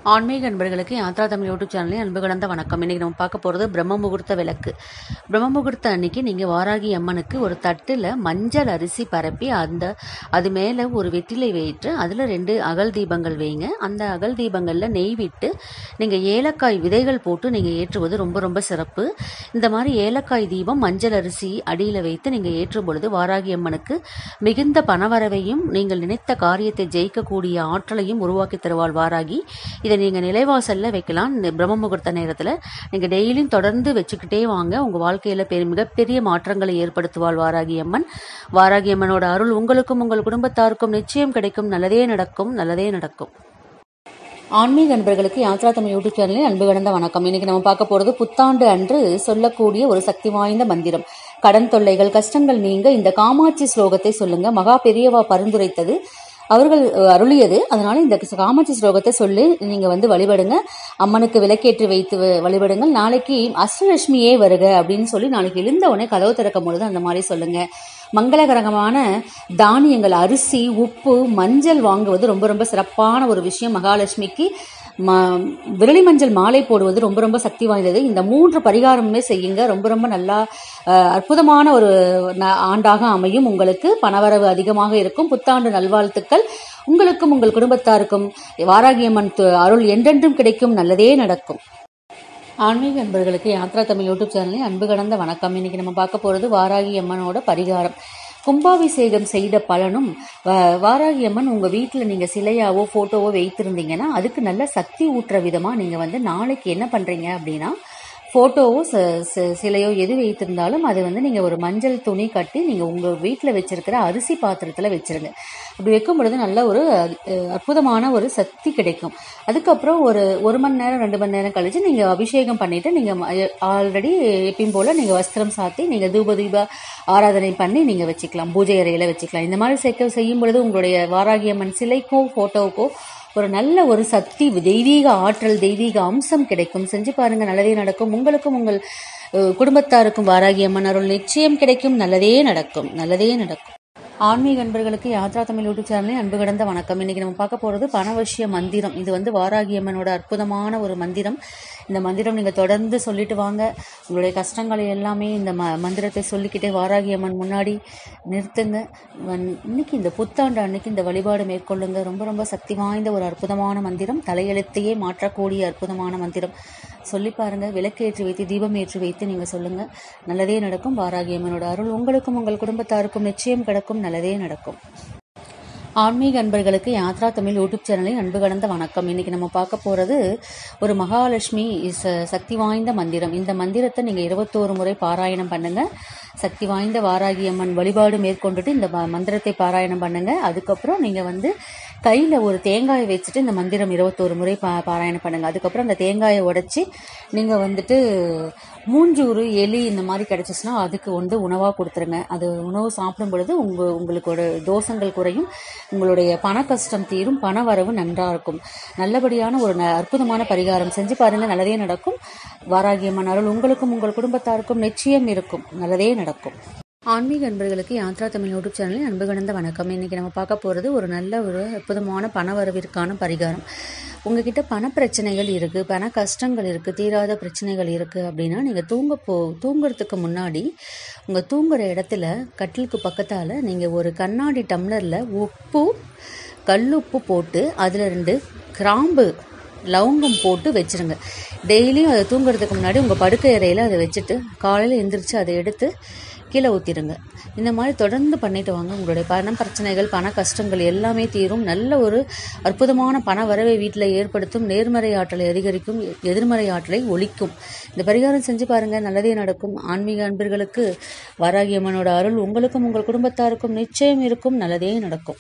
ஆன்மீக அன்பர்களுக்கு யாத்ரா தமிழ் யூடியூப் சேனலில் அன்பு கலந்த வணக்கம் இன்னைக்கு நம்ம பார்க்க போகிறது பிரம்ம முகூர்த்த விளக்கு பிரம்ம முகூர்த்த அன்னைக்கு நீங்கள் வாராகி அம்மனுக்கு ஒரு தட்டில் மஞ்சள் அரிசி பரப்பி அந்த அது மேலே ஒரு வெற்றிலை வைத்து அதில் ரெண்டு அகல் தீபங்கள் வைங்க அந்த அகல் தீபங்களில் நெய் விட்டு நீங்கள் ஏலக்காய் விதைகள் போட்டு நீங்கள் ஏற்றுவது ரொம்ப ரொம்ப சிறப்பு இந்த மாதிரி ஏலக்காய் தீபம் மஞ்சள் அரிசி அடியில் வைத்து நீங்கள் ஏற்றும் பொழுது வாராகி அம்மனுக்கு மிகுந்த பணவரவையும் நீங்கள் நினைத்த காரியத்தை ஜெயிக்கக்கூடிய ஆற்றலையும் உருவாக்கி தருவாள் வாராகி இதை நீங்கள் நிலைவாசலில் வைக்கலாம் இந்த பிரம்ம முகூர்த்த நேரத்தில் நீங்கள் டெய்லியும் தொடர்ந்து வச்சுக்கிட்டே வாங்க உங்கள் வாழ்க்கையில் பெரிய மிகப்பெரிய மாற்றங்களை ஏற்படுத்துவாள் வாராகி அம்மன் வாராகி அம்மனோட அருள் உங்களுக்கும் உங்கள் குடும்பத்தாருக்கும் நிச்சயம் கிடைக்கும் நல்லதே நடக்கும் நல்லதே நடக்கும் ஆன்மீக அன்பர்களுக்கு யாத்ரா தமிழ் யூடியூப் சேனலில் அன்பு கடந்த வணக்கம் இன்னைக்கு நம்ம பார்க்க போறது புத்தாண்டு அன்று சொல்லக்கூடிய ஒரு சக்தி வாய்ந்த மந்திரம் கடன் தொல்லைகள் கஷ்டங்கள் நீங்க இந்த காமாட்சி ஸ்லோகத்தை சொல்லுங்க மகா பெரியவா பரிந்துரைத்தது அவர்கள் அஹ், அருளியது அதனால இந்த காமாட்சி ஸ்லோகத்தை சொல்லி நீங்க வந்து வழிபடுங்க அம்மனுக்கு விளக்கேற்றி வைத்து வ- வழிபடுங்கள் நாளைக்கு அஷ்டலட்சுமியே வருக அப்படின்னு சொல்லி நாளைக்கு எழுந்த உடனே கதவு திறக்கும் பொழுது அந்த மாதிரி சொல்லுங்க மங்களகரகமான தானியங்கள் அரிசி உப்பு மஞ்சள் வாங்குவது ரொம்ப ரொம்ப சிறப்பான ஒரு விஷயம் மகாலட்சுமிக்கு ம விரலி மஞ்சள் மாலை போடுவது ரொம்ப ரொம்ப சக்தி வாய்ந்தது இந்த மூன்று பரிகாரமுமே செய்யுங்க ரொம்ப ரொம்ப நல்லா அஹ், அற்புதமான ஒரு ந- ஆண்டாக அமையும் உங்களுக்கு பணவரவு அதிகமாக இருக்கும் புத்தாண்டு நல்வாழ்த்துக்கள் உங்களுக்கும் உங்கள் குடும்பத்தாருக்கும் வாராகியம்மன் து- அருள் என்றென்றும் கிடைக்கும் நல்லதே நடக்கும் ஆன்மீக அன்பர்களுக்கு யாத்ரா தமிழ் யூடியூப் சேனலில் அன்பு கடந்த வணக்கம் இன்னைக்கு நம்ம பார்க்க போகிறது வாராகி அம்மனோட பரிகாரம் கும்பாபிஷேகம் செய்த பலனும் வ- வாராகி அம்மன் உங்கள் வீட்டில் நீங்கள் சிலையாவோ ஃபோட்டோவோ வைத்திருந்தீங்கன்னா அதுக்கு நல்ல சக்தி ஊட்டுற விதமாக நீங்கள் வந்து நாளைக்கு என்ன பண்ணுறீங்க அப்படின்னா ஃபோட்டோவோ ச ச- சிலையோ எது வைத்திருந்தாலும் அது வந்து நீங்கள் ஒரு மஞ்சள் துணி கட்டி நீங்கள் உங்கள் வீட்டில் வச்சிருக்கிற அரிசி பாத்திரத்தில் வச்சிருங்க அப்படி வைக்கும் பொழுது நல்ல ஒரு அஹ், அற்புதமான ஒரு சக்தி கிடைக்கும் அதுக்கப்புறம் ஒரு ஒரு மணி நேரம் ரெண்டு மணி நேரம் கழிச்சு நீங்கள் அபிஷேகம் பண்ணிட்டு நீங்கள் ஆல்ரெடி எப்பயும் போல் நீங்கள் வஸ்திரம் சாத்தி நீங்கள் தூப தீப ஆராதனை பண்ணி நீங்கள் வச்சுக்கலாம் பூஜை அறையில் வச்சுக்கலாம் இந்த மாதிரி சேர்க்க செய்யும் பொழுது உங்களுடைய வாராகியம்மன் சிலைக்கோ ஃபோட்டோவுக்கோ ஒரு நல்ல ஒரு சக்தி தெய்வீக ஆற்றல் தெய்வீக அம்சம் கிடைக்கும் செஞ்சு பாருங்க நல்லதே நடக்கும் உங்களுக்கும் உங்கள் அஹ், குடும்பத்தாருக்கும் வாராகி அம்மன் அருள் நிச்சயம் கிடைக்கும் நல்லதே நடக்கும் நல்லதே நடக்கும் ஆன்மீக அன்பர்களுக்கு யாத்ரா தமிழ் யூடியூப் சேனலில் அன்பு கடந்த வணக்கம் இன்னைக்கு நம்ம பார்க்க போகிறது பணவசிய மந்திரம் இது வந்து வாராகி அம்மனோட அற்புதமான ஒரு மந்திரம் இந்த மந்திரம் நீங்கள் தொடர்ந்து சொல்லிட்டு வாங்க உங்களுடைய கஷ்டங்களை எல்லாமே இந்த ம மந்திரத்தை சொல்லிக்கிட்டே வாராகி அம்மன் முன்னாடி நிறுத்துங்க வன்- இன்னைக்கு இந்த புத்தாண்டு அன்னைக்கு இந்த வழிபாடு மேற்கொள்ளுங்க ரொம்ப ரொம்ப சக்தி வாய்ந்த ஒரு அற்புதமான மந்திரம் தலையெழுத்தையே மாற்றக்கூடிய அற்புதமான மந்திரம் சொல்லி பாருங்க விளக்கேற்றி வைத்து தீபம் ஏற்றி வைத்து நீங்க சொல்லுங்க நல்லதே நடக்கும் வாராகி அம்மனோட அருள் உங்களுக்கும் உங்கள் குடும்பத்தாருக்கும் நிச்சயம் கிடக்கும் நல்லதே நடக்கும் ஆன்மீக அன்பர்களுக்கு யாத்ரா தமிழ் யூடியூப் சேனலில் அன்பு கடந்த வணக்கம் இன்னைக்கு நம்ம பார்க்க போறது ஒரு மகாலட்சுமி ச- சக்தி வாய்ந்த மந்திரம் இந்த மந்திரத்தை நீங்க இருபத்தோரு முறை பாராயணம் பண்ணுங்க சக்தி வாய்ந்த வாராகி அம்மன் வழிபாடு மேற்கொண்டுட்டு இந்த ம- மந்திரத்தை பாராயணம் பண்ணுங்க அதுக்கப்புறம் நீங்க வந்து கையில ஒரு தேங்காயை வச்சுட்டு இந்த மந்திரம் இருபத்தோரு முறை பா பாராயணம் பண்ணுங்க அதுக்கப்புறம் அந்த தேங்காயை உடைச்சி நீங்க வந்துட்டு மூஞ்சூறு எலி இந்த மாதிரி கிடைச்சிச்சுன்னா அதுக்கு வந்து உணவா கொடுத்துருங்க அது உணவு சாப்பிடும் பொழுது உங்க உங்களுக்கோட தோஷங்கள் குறையும் உங்களுடைய பண கஷ்டம் தீரும் பண வரவு நன்றா இருக்கும் நல்லபடியான ஒரு ந- அற்புதமான பரிகாரம் செஞ்சு பாருங்க நல்லதே நடக்கும் வாராகியம்மன் அருள் உங்களுக்கும் உங்கள் குடும்பத்தாருக்கும் நிச்சயம் இருக்கும் நல்லதே நடக்கும் ஆன்மீக அன்பர்களுக்கு யாத்ரா தமிழ் யூடியூப் சேனலில் அன்பு கலந்த வணக்கம் இன்னைக்கு நம்ம பார்க்க போகிறது ஒரு நல்ல ஒரு அற்புதமான பண வரவிற்கான பரிகாரம் உங்ககிட்ட பண பிரச்சனைகள் இருக்குது பண கஷ்டங்கள் இருக்குது தீராத பிரச்சனைகள் இருக்குது அப்படின்னா நீங்கள் தூங்க போ தூங்குறதுக்கு முன்னாடி உங்கள் தூங்குற இடத்துல கட்டிலுக்கு பக்கத்தால் நீங்கள் ஒரு கண்ணாடி டம்ளரில் உப்பு கல்லுப்பு போட்டு அதில் ரெண்டு கிராம்பு லவங்கம் போட்டு வச்சிருங்க டெய்லியும் அதை தூங்குறதுக்கு முன்னாடி உங்கள் படுக்கை அறையில் அதை வச்சுட்டு காலையில் எந்திரிச்சு அதை எடுத்து கீழே ஊற்றிடுங்க இந்த மாதிரி தொடர்ந்து பண்ணிட்டு வாங்க உங்களுடைய பண பிரச்சனைகள் பண கஷ்டங்கள் எல்லாமே தீரும் நல்ல ஒரு அற்புதமான பண வரவை வீட்டில் ஏற்படுத்தும் நேர்மறை ஆற்றலை அதிகரிக்கும் எதிர்மறை ஆற்றலை ஒழிக்கும் இந்த பரிகாரம் செஞ்சு பாருங்க நல்லதே நடக்கும் ஆன்மீக அன்பர்களுக்கு வாராகி அம்மனோட அருள் உங்களுக்கும் உங்கள் குடும்பத்தாருக்கும் நிச்சயம் இருக்கும் நல்லதே நடக்கும்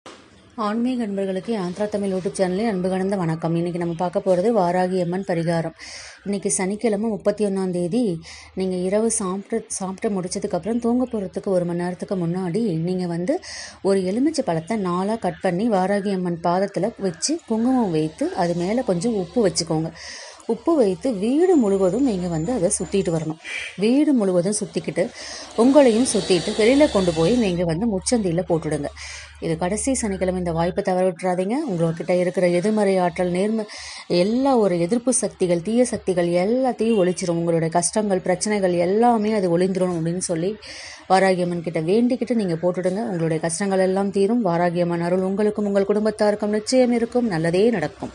ஆன்மீக அன்பர்களுக்கு ஆந்திரா தமிழ் யூடியூப் சேனலில் அன்பு கலந்த வணக்கம் இன்னைக்கு நம்ம பார்க்க போகிறது வாராகி அம்மன் பரிகாரம் இன்னைக்கு சனிக்கிழமை முப்பத்தி ஒன்றாம் தேதி நீங்கள் இரவு சாப்பிட்டு சாப்பிட்டு முடிச்சதுக்கப்புறம் தூங்க போகிறதுக்கு ஒரு மணி நேரத்துக்கு முன்னாடி நீங்கள் வந்து ஒரு எலுமிச்சை பழத்தை நாலாக கட் பண்ணி வாராகி அம்மன் பாதத்தில் வச்சு குங்குமம் வைத்து அது மேலே கொஞ்சம் உப்பு வச்சுக்கோங்க உப்பு வைத்து வீடு முழுவதும் நீங்கள் வந்து அதை சுற்றிட்டு வரணும் வீடு முழுவதும் சுற்றிக்கிட்டு உங்களையும் சுற்றிட்டு வெளியில் கொண்டு போய் நீங்கள் வந்து முச்சந்தியில் போட்டுடுங்க இது கடைசி சனிக்கிழமை இந்த வாய்ப்பை தவற விட்டுறாதீங்க உங்கள்கிட்ட இருக்கிற எதிர்மறை ஆற்றல் நேர்ம எல்லா ஒரு எதிர்ப்பு சக்திகள் தீய சக்திகள் எல்லாத்தையும் ஒழிச்சிரும் உங்களுடைய கஷ்டங்கள் பிரச்சனைகள் எல்லாமே அது ஒளிந்துரும் அப்படின்னு சொல்லி வாராகியம்மன் கிட்ட வேண்டிக்கிட்டு நீங்கள் போட்டுடுங்க உங்களுடைய கஷ்டங்கள் எல்லாம் தீரும் வாராகியம்மன் அருள் உங்களுக்கும் உங்கள் குடும்பத்தாருக்கும் நிச்சயம் இருக்கும் நல்லதே நடக்கும்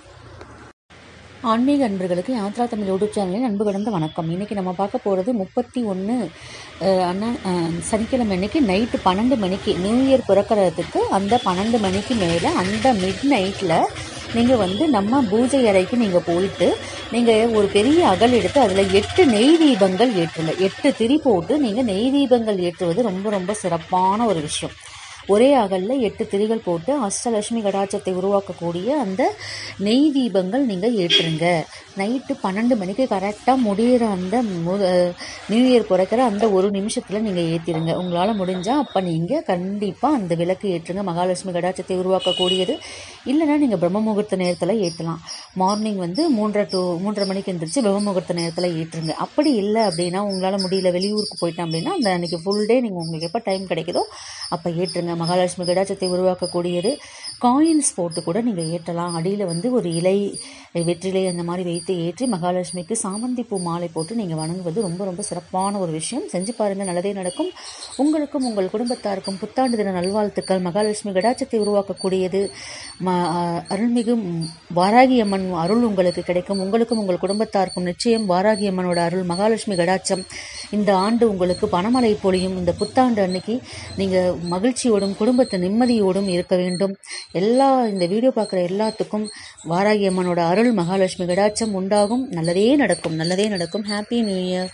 ஆன்மீக அன்பர்களுக்கு யாத்ரா தமிழ் யூடியூப் சேனலில் அன்பு கடந்த வணக்கம் இன்னைக்கு நம்ம பார்க்க போகிறது முப்பத்தி ஒன்று அண்ணா அஹ், சனிக்கிழமை அன்னைக்கு நைட்டு பன்னெண்டு மணிக்கு நியூ இயர் பிறக்கிறதுக்கு அந்த பன்னெண்டு மணிக்கு மேலே அந்த மிட் நைட்டில் நீங்கள் வந்து நம்ம பூஜை அறைக்கு நீங்கள் போயிட்டு நீங்கள் ஒரு பெரிய அகல் எடுத்து அதில் எட்டு நெய் தீபங்கள் ஏற்றுங்க எட்டு திரி போட்டு நீங்கள் நெய் தீபங்கள் ஏற்றுவது ரொம்ப ரொம்ப சிறப்பான ஒரு விஷயம் ஒரே அகலில் எட்டு திரிகள் போட்டு அஷ்டலட்சுமி கடாச்சத்தை உருவாக்கக்கூடிய அந்த நெய் தீபங்கள் நீங்கள் ஏற்றுங்க நைட்டு பன்னெண்டு மணிக்கு கரெக்டாக முடியிற அந்த மு- அஹ் நியூ இயர் பிறக்கிற அந்த ஒரு நிமிஷத்தில் நீங்கள் ஏற்றிருங்க உங்களால் முடிஞ்சால் அப்போ நீங்கள் கண்டிப்பாக அந்த விளக்கு ஏற்றுங்க மகாலட்சுமி கடாச்சத்தை உருவாக்கக்கூடியது இல்லைன்னா நீங்கள் பிரம்ம முகூர்த்த நேரத்தில் ஏற்றலாம் மார்னிங் வந்து மூன்றரை டு மூன்றரை மணிக்கு எந்திரிச்சு பிரம்ம முகூர்த்த நேரத்தில் ஏற்றுங்க அப்படி இல்லை அப்படின்னா உங்களால் முடியல வெளியூருக்கு போயிட்டேன் அப்படின்னா அந்த அன்றைக்கி ஃபுல் டே நீங்கள் உங்களுக்கு எப்போ டைம் கிடைக்குதோ அப்போ ஏற்றுங்க மகாலட்சுமி கடாச்சத்தை உருவாக்கக்கூடியது காயின்ஸ் போட்டு கூட நீங்கள் ஏற்றலாம் அடியில் வந்து ஒரு இலை வெற்றிலை அந்த மாதிரி வைத்து ஏற்றி மகாலட்சுமிக்கு சாமந்தி பூ மாலை போட்டு நீங்கள் வணங்குவது ரொம்ப ரொம்ப சிறப்பான ஒரு விஷயம் செஞ்சு பாருங்கள் நல்லதே நடக்கும் உங்களுக்கும் உங்கள் குடும்பத்தாருக்கும் புத்தாண்டு தின நல்வாழ்த்துக்கள் மகாலட்சுமி கடாச்சத்தை உருவாக்கக்கூடியது ம அ- அருள்மிகு ம், வாராகி அம்மன் அருள் உங்களுக்கு கிடைக்கும் உங்களுக்கும் உங்கள் குடும்பத்தாருக்கும் நிச்சயம் வாராகி அம்மனோட அருள் மகாலட்சுமி கடாச்சம் இந்த ஆண்டு உங்களுக்கு பணமழை பொழியும் இந்த புத்தாண்டு அன்னைக்கு நீங்கள் மகிழ்ச்சியோடும் குடும்பத்தை நிம்மதியோடும் இருக்க வேண்டும் எல்லா இந்த வீடியோ பார்க்குற எல்லாத்துக்கும் வாராகி அம்மனோட அருள் மகாலட்சுமி கடாச்சம் உண்டாகும் நல்லதே நடக்கும் நல்லதே நடக்கும் ஹாப்பி நியூ இயர்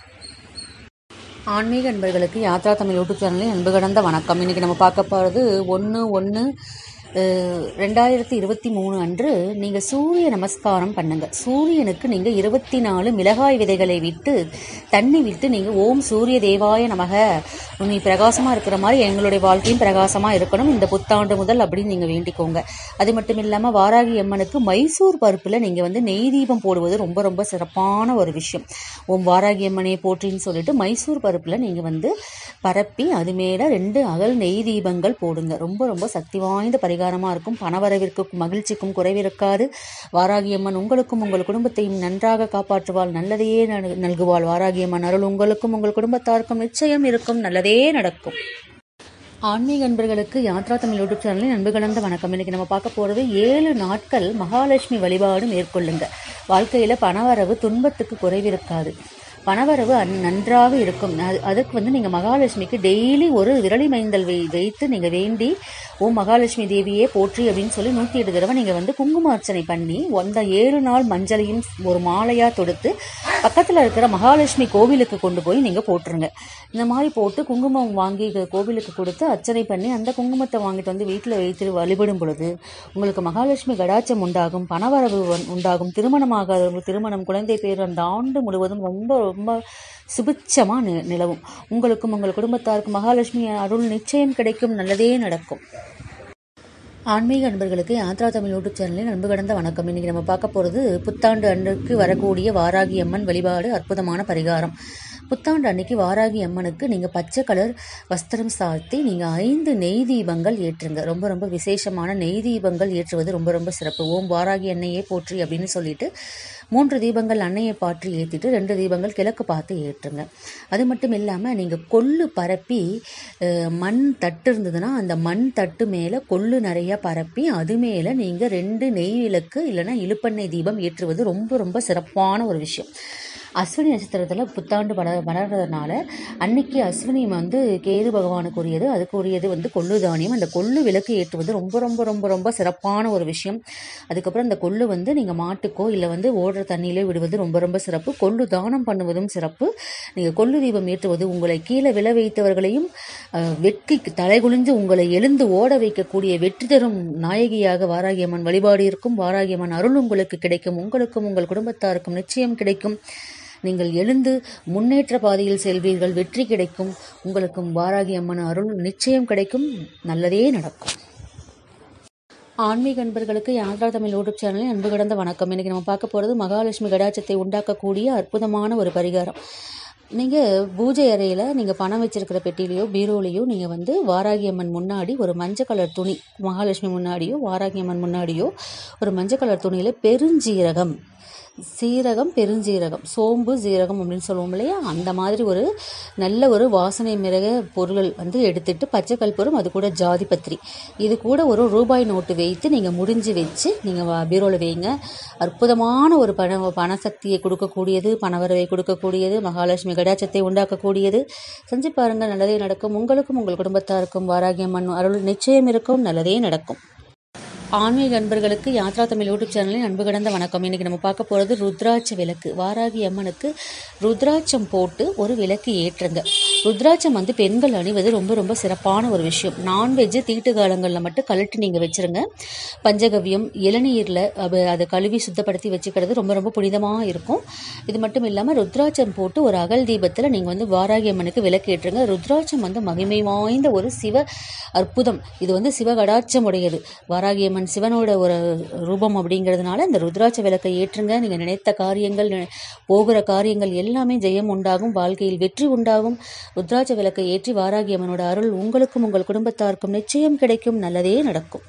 ஆன்மீக அன்பர்களுக்கு யாத்ரா தமிழ் யூடியூப் சேனலில் அன்பு கடந்த வணக்கம் இன்னைக்கு நம்ம பார்க்க போகிறது ஒன்று ஒன்று ரெண்டாயிரத்தி இருபத்தி மூணு அன்று நீங்கள் சூரிய நமஸ்காரம் பண்ணுங்க சூரியனுக்கு நீங்கள் இருபத்தி நாலு மிளகாய் விதைகளை விட்டு தண்ணி விட்டு நீங்கள் ஓம் சூரிய தேவாய நமக நீ பிரகாசமாக இருக்கிற மாதிரி எங்களுடைய வாழ்க்கையும் பிரகாசமாக இருக்கணும் இந்த புத்தாண்டு முதல் அப்படின்னு நீங்கள் வேண்டிக்கோங்க அது மட்டும் இல்லாமல் வாராகி அம்மனுக்கு மைசூர் பருப்பில் நீங்கள் வந்து நெய் தீபம் போடுவது ரொம்ப ரொம்ப சிறப்பான ஒரு விஷயம் ஓம் வாராகி அம்மனே போற்றின்னு சொல்லிட்டு மைசூர் பருப்பில் நீங்கள் வந்து பரப்பி அது மேலே ரெண்டு அகல் நெய் தீபங்கள் போடுங்க ரொம்ப ரொம்ப சக்தி வாய்ந்த பரிகாரமாக இருக்கும் பணவரவிற்கும் மகிழ்ச்சிக்கும் குறைவிருக்காது வாராகி அம்மன் உங்களுக்கும் உங்கள் குடும்பத்தையும் நன்றாக காப்பாற்றுவாள் நல்லதையே நல்- நல்குவாள் வாராகி அம்மன் அருள் உங்களுக்கும் உங்கள் குடும்பத்தாருக்கும் நிச்சயம் இருக்கும் நல்லதே நடக்கும் ஆன்மீக அன்பர்களுக்கு யாத்ரா தமிழ் யூடியூப் சேனலில் அன்பு கலந்த வணக்கம் இன்னைக்கு நம்ம பார்க்க போகிறது ஏழு நாட்கள் மகாலட்சுமி வழிபாடு மேற்கொள்ளுங்க வாழ்க்கையில் பணவரவு துன்பத்துக்கு குறைவிருக்காது பணவரவு அன்- நன்றாக இருக்கும் அது அதுக்கு வந்து நீங்கள் மகாலட்சுமிக்கு டெய்லி ஒரு விரலி மைந்தல் வை வைத்து நீங்கள் வேண்டி ஓ மகாலட்சுமி தேவியே போற்றி அப்படின்னு சொல்லி நூற்றி எட்டு தடவை நீங்கள் வந்து குங்கும அர்ச்சனை பண்ணி அந்த ஏழு நாள் மஞ்சளையும் ஒரு மாலையாக தொடுத்து பக்கத்தில் இருக்கிற மகாலட்சுமி கோவிலுக்கு கொண்டு போய் நீங்கள் போட்டுருங்க இந்த மாதிரி போட்டு குங்குமம் வாங்கி க- கோவிலுக்கு கொடுத்து அர்ச்சனை பண்ணி அந்த குங்குமத்தை வாங்கிட்டு வந்து வீட்டில் வைத்து வழிபடும் பொழுது உங்களுக்கு மகாலட்சுமி கடாச்சம் உண்டாகும் பணவரவு வந்- உண்டாகும் திருமணமாகாதவங்களுக்கு திருமணம் குழந்தை பேர் அந்த ஆண்டு முழுவதும் ரொம்ப ரொம்ப சுபிட்சமாக நி நிலவும் உங்களுக்கும் உங்கள் குடும்பத்தாருக்கும் மகாலட்சுமி அருள் நிச்சயம் கிடைக்கும் நல்லதே நடக்கும் ஆன்மீக அன்பர்களுக்கு யாத்ரா தமிழ் யூடியூப் சேனலில் அன்பு கடந்த வணக்கம் இன்னைக்கு நம்ம பார்க்க போகிறது புத்தாண்டு அன்றைக்கு வரக்கூடிய வாராகி அம்மன் வழிபாடு அற்புதமான பரிகாரம் புத்தாண்டு அன்னைக்கு வாராகி அம்மனுக்கு நீங்கள் பச்சை கலர் வஸ்திரம் சாத்தி நீங்கள் ஐந்து நெய் தீபங்கள் ஏற்றுங்க ரொம்ப ரொம்ப விசேஷமான நெய் தீபங்கள் ஏற்றுவது ரொம்ப ரொம்ப சிறப்பு ஓம் வாராகி அன்னையே போற்றி அப்படின்னு சொல்லிட்டு மூன்று தீபங்கள் அன்னையை பாற்றி ஏற்றிட்டு ரெண்டு தீபங்கள் கிழக்கு பார்த்து ஏற்றுங்க அது மட்டும் இல்லாமல் நீங்கள் கொள்ளு பரப்பி அஹ், மண் தட்டு இருந்ததுன்னா அந்த மண் தட்டு மேலே கொள்ளு நிறைய பரப்பி அது மேலே நீங்கள் ரெண்டு நெய் விளக்கு இல்லைன்னா இழுப்பெண்ணெய் தீபம் ஏற்றுவது ரொம்ப ரொம்ப சிறப்பான ஒரு விஷயம் அஸ்வினி நட்சத்திரத்தில் புத்தாண்டு வள வளர்றதுனால அன்னைக்கு அஸ்வினி வந்து கேது பகவானுக்குரியது அதுக்குரியது வந்து கொள்ளு தானியம் அந்த கொள்ளு விளக்கு ஏற்றுவது ரொம்ப ரொம்ப ரொம்ப ரொம்ப சிறப்பான ஒரு விஷயம் அதுக்கப்புறம் அந்த கொள்ளு வந்து நீங்கள் மாட்டுக்கோ இல்லை வந்து ஓடுற தண்ணியிலே விடுவது ரொம்ப ரொம்ப சிறப்பு கொள்ளு தானம் பண்ணுவதும் சிறப்பு நீங்கள் கொள்ளு தீபம் ஏற்றுவது உங்களை கீழே விழ வைத்தவர்களையும் அஹ், வெட்கி தலைகுனிஞ்சு உங்களை எழுந்து ஓட வைக்கக்கூடிய வெற்றி தரும் நாயகியாக வாராகியம்மன் வழிபாடு இருக்கும் வாராகியம்மன் அருள் உங்களுக்கு கிடைக்கும் உங்களுக்கும் உங்கள் குடும்பத்தாருக்கும் நிச்சயம் கிடைக்கும் நீங்கள் எழுந்து முன்னேற்ற பாதையில் செல்வீர்கள் வெற்றி கிடைக்கும் உங்களுக்கும் வாராகி அம்மன் அருள் நிச்சயம் கிடைக்கும் நல்லதே நடக்கும் ஆன்மீக அன்பர்களுக்கு யாத்ரா தமிழ் யூடியூப் சேனலில் அன்பு கடந்த வணக்கம் இன்றைக்கி நம்ம பார்க்க போகிறது மகாலட்சுமி கடாச்சத்தை உண்டாக்கக்கூடிய அற்புதமான ஒரு பரிகாரம் நீங்கள் பூஜை அறையில் நீங்கள் பணம் வச்சிருக்கிற பெட்டிலையோ பீரோலையோ நீங்கள் வந்து வாராகி அம்மன் முன்னாடி ஒரு மஞ்சள் கலர் துணி மகாலட்சுமி முன்னாடியோ வாராகி அம்மன் முன்னாடியோ ஒரு மஞ்சள் கலர் துணியில் பெருஞ்சீரகம் சீரகம் பெருஞ்சீரகம் சோம்பு சீரகம் அப்படின்னு சொல்லுவோம் இல்லையா அந்த மாதிரி ஒரு நல்ல ஒரு வாசனை மிளக பொருள் வந்து எடுத்துட்டு பச்சை கற்பூரம் அது கூட ஜாதி பத்திரி இது கூட ஒரு ரூபாய் நோட்டு வைத்து நீங்கள் முடிஞ்சு வச்சு நீங்கள் பீரோவில் வைங்க அற்புதமான ஒரு பண பணசக்தியை கொடுக்கக்கூடியது பணவரவை கொடுக்கக்கூடியது மகாலட்சுமி கடாச்சத்தை உண்டாக்கக்கூடியது செஞ்சு பாருங்கள் நல்லதே நடக்கும் உங்களுக்கும் உங்கள் குடும்பத்தாருக்கும் வாராகியம்மன் அருள் நிச்சயம் இருக்கும் நல்லதே நடக்கும் ஆன்மீக அன்பர்களுக்கு யாத்ரா தமிழ் யூடியூப் சேனலில் அன்பு கடந்த வணக்கம் இன்றைக்கி நம்ம பார்க்க போகிறது ருத்ராட்ச விளக்கு வாராகி அம்மனுக்கு ருத்ராட்சம் போட்டு ஒரு விளக்கு ஏற்றுங்க ருத்ராட்சம் வந்து பெண்கள் அணிவது ரொம்ப ரொம்ப சிறப்பான ஒரு விஷயம் நான்வெஜ்ஜு தீட்டு காலங்களில் மட்டும் கழட்டி நீங்கள் வச்சுருங்க பஞ்சகவ்யம் இளநீரில் அதை கழுவி சுத்தப்படுத்தி வச்சுக்கிறது ரொம்ப ரொம்ப புனிதமாக இருக்கும் இது மட்டும் இல்லாமல் ருத்ராட்சம் போட்டு ஒரு அகல் தீபத்தில் நீங்கள் வந்து வாராகி அம்மனுக்கு விளக்கு ஏற்றுங்க ருத்ராட்சம் வந்து மகிமை வாய்ந்த ஒரு சிவ அற்புதம் இது வந்து சிவகடாட்சம் உடையது வாராகி அம்மன் சிவனோட ஒரு ரூபம் அப்படிங்கிறதுனால இந்த ருத்ராட்ச விளக்கை ஏற்றுங்க நீங்கள் நினைத்த காரியங்கள் போகிற காரியங்கள் எல்லாமே ஜெயம் உண்டாகும் வாழ்க்கையில் வெற்றி உண்டாகும் ருத்ராட்ச விளக்கை ஏற்றி வாராகி அம்மனோட அருள் உங்களுக்கும் உங்கள் குடும்பத்தாருக்கும் நிச்சயம் கிடைக்கும் நல்லதே நடக்கும்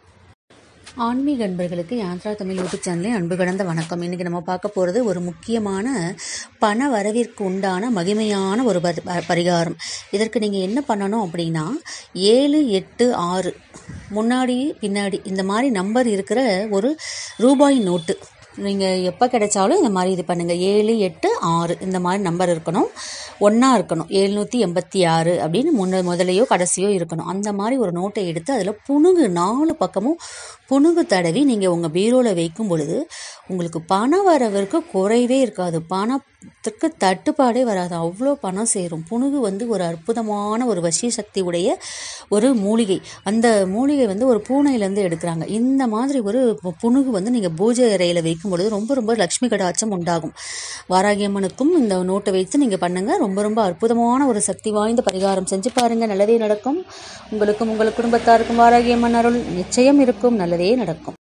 ஆன்மீக அன்பர்களுக்கு யாத்ரா தமிழ் யூடியூப் சேனலே அன்பு கடந்த வணக்கம் இன்றைக்கி நம்ம பார்க்க போகிறது ஒரு முக்கியமான பண வரவிற்கு உண்டான மகிமையான ஒரு பரிகாரம் இதற்கு நீங்கள் என்ன பண்ணணும் அப்படின்னா ஏழு எட்டு ஆறு முன்னாடி பின்னாடி இந்த மாதிரி நம்பர் இருக்கிற ஒரு ரூபாய் நோட்டு நீங்கள் எப்போ கிடைச்சாலும் இந்த மாதிரி இது பண்ணுங்கள் ஏழு எட்டு ஆறு இந்த மாதிரி நம்பர் இருக்கணும் ஒன்றா இருக்கணும் எழுநூற்றி எண்பத்தி ஆறு அப்படின்னு முன்ன முதலையோ கடைசியோ இருக்கணும் அந்த மாதிரி ஒரு நோட்டை எடுத்து அதில் புணுகு நாலு பக்கமும் புணுகு தடவி நீங்கள் உங்கள் பீரோவில் வைக்கும் பொழுது உங்களுக்கு பண வரவிற்கு குறைவே இருக்காது பணத்துக்கு தட்டுப்பாடே வராது அவ்வளோ பணம் சேரும் புணுகு வந்து ஒரு அற்புதமான ஒரு வசிய சக்தி உடைய ஒரு மூலிகை அந்த மூலிகை வந்து ஒரு பூனையிலேருந்து எடுக்கிறாங்க இந்த மாதிரி ஒரு புணுகு வந்து நீங்கள் பூஜை அறையில் வைக்கும் பொழுது ரொம்ப ரொம்ப லக்ஷ்மி கடாட்சம் உண்டாகும் வாராகியம்மனுக்கும் இந்த நோட்டை வைத்து நீங்கள் பண்ணுங்கள் ரொம்ப ரொம்ப அற்புதமான ஒரு சக்தி வாய்ந்த பரிகாரம் செஞ்சு பாருங்கள் நல்லதே நடக்கும் உங்களுக்கும் உங்கள் குடும்பத்தாருக்கும் வாராகியம்மன் அருள் நிச்சயம் இருக்கும் நல்லதே நடக்கும்